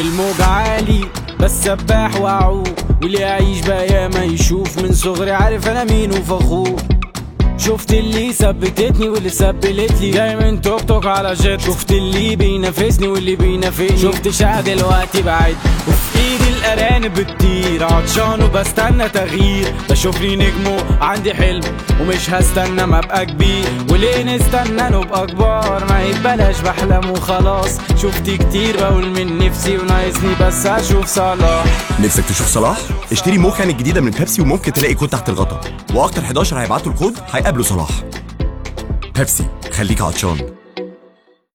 والموج عالي بس سباح وعوق واللي يعيش بقى ما يشوف من صغري عارف انا مين وفخور شفت اللي ثبتتني واللي سبلت لي جاي من توك توك على جيت شفت اللي بينافسني واللي بينافقني شفت شقة دلوقتي بعد وفي ايدي الارانب بتطير عطشان وبستنى تغيير بشوف لي نجمه عندي حلم ومش هستنى ما ابقى كبير وليه نستنى نبقى كبار ما يبلاش بحلم وخلاص شفت كتير بقول من نفسي وناقصني بس اشوف صلاح نفسك تشوف صلاح؟ اشتري موخن الجديدة من بيبسي وممكن تلاقي كود تحت الغطا واكتر 11 هيبعتوا الكود هيقابلوا صلاح بيبسي خليك عطشان